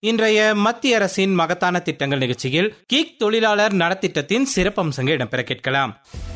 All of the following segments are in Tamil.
இன்றைய மத்திய அரசின் மகத்தான திட்டங்கள் நிகழ்ச்சியில் கிக் தொழிலாளர் நலத்திட்டத்தின் சிறப்பம்சங்கள் இடம்பெற கேட்கலாம்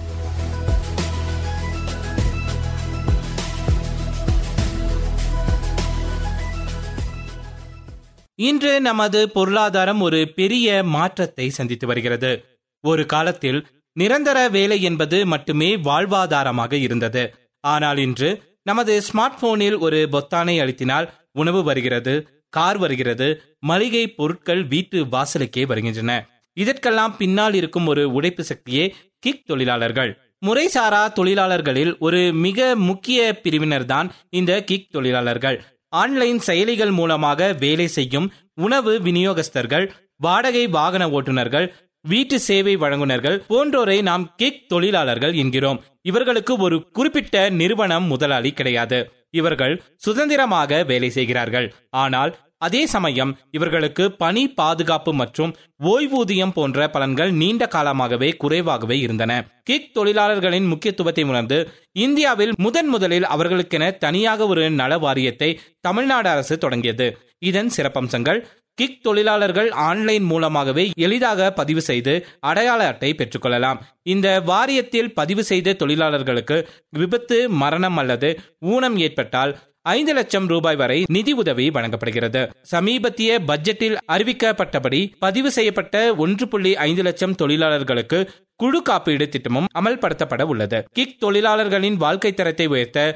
இன்று நமது பொருளாதாரம் ஒரு பெரிய மாற்றத்தை சந்தித்து வருகிறது ஒரு காலத்தில் நிரந்தர வேலை என்பது மட்டுமே வாழ்வாதாரமாக இருந்தது ஆனால் இன்று நமது ஸ்மார்ட் போனில் ஒரு பொத்தானை அழுத்தினால் உணவு வருகிறது கார் வருகிறது மளிகை பொருட்கள் வீட்டு வாசலுக்கே வருகின்றன இதற்கெல்லாம் பின்னால் இருக்கும் ஒரு உழைப்பு சக்தியே கிக் தொழிலாளர்கள் முறைசாரா தொழிலாளர்களில் ஒரு மிக முக்கிய பிரிவினர் தான் இந்த கிக் தொழிலாளர்கள் ஆன்லைன் செயலிகள் மூலமாக வேலை செய்யும் உணவு விநியோகஸ்தர்கள் வாடகை வாகன ஓட்டுநர்கள் வீட்டு சேவை வழங்குனர்கள் போன்றோரை நாம் கிக் தொழிலாளர்கள் என்கிறோம் இவர்களுக்கு ஒரு குறிப்பிட்ட நிறுவனம் முதலாளி கிடையாது இவர்கள் சுதந்திரமாக வேலை செய்கிறார்கள் ஆனால் அதே சமயம் இவர்களுக்கு பணி பாதுகாப்பு மற்றும் ஓய்வூதியம் போன்ற பலன்கள் நீண்ட காலமாகவே குறைவாகவே இருந்தன கிக் தொழிலாளர்களின் முக்கியத்துவத்தை உணர்ந்து இந்தியாவில் முதன் முதலில் அவர்களுக்கென தனியாக ஒரு நல வாரியத்தை தமிழ்நாடு அரசு தொடங்கியது இதன் சிறப்பம்சங்கள் கிக் தொழிலாளர்கள் ஆன்லைன் மூலமாகவே எளிதாக பதிவு செய்து அடையாள அட்டை பெற்றுக்கொள்ளலாம் இந்த வாரியத்தில் பதிவு செய்த தொழிலாளர்களுக்கு விபத்து மரணம் அல்லது ஊனம் ஏற்பட்டால் ஐந்து லட்சம் ரூபாய் வரை நிதி உதவி வழங்கப்படுகிறது சமீபத்திய பட்ஜெட்டில் அறிவிக்கப்பட்டபடி பதிவு செய்யப்பட்ட ஒன்று புள்ளி ஐந்து லட்சம் தொழிலாளர்களுக்கு குழு காப்பீடு திட்டமும் அமல்படுத்தப்பட உள்ளது கிக் தொழிலாளர்களின் வாழ்க்கை தரத்தை உயர்த்த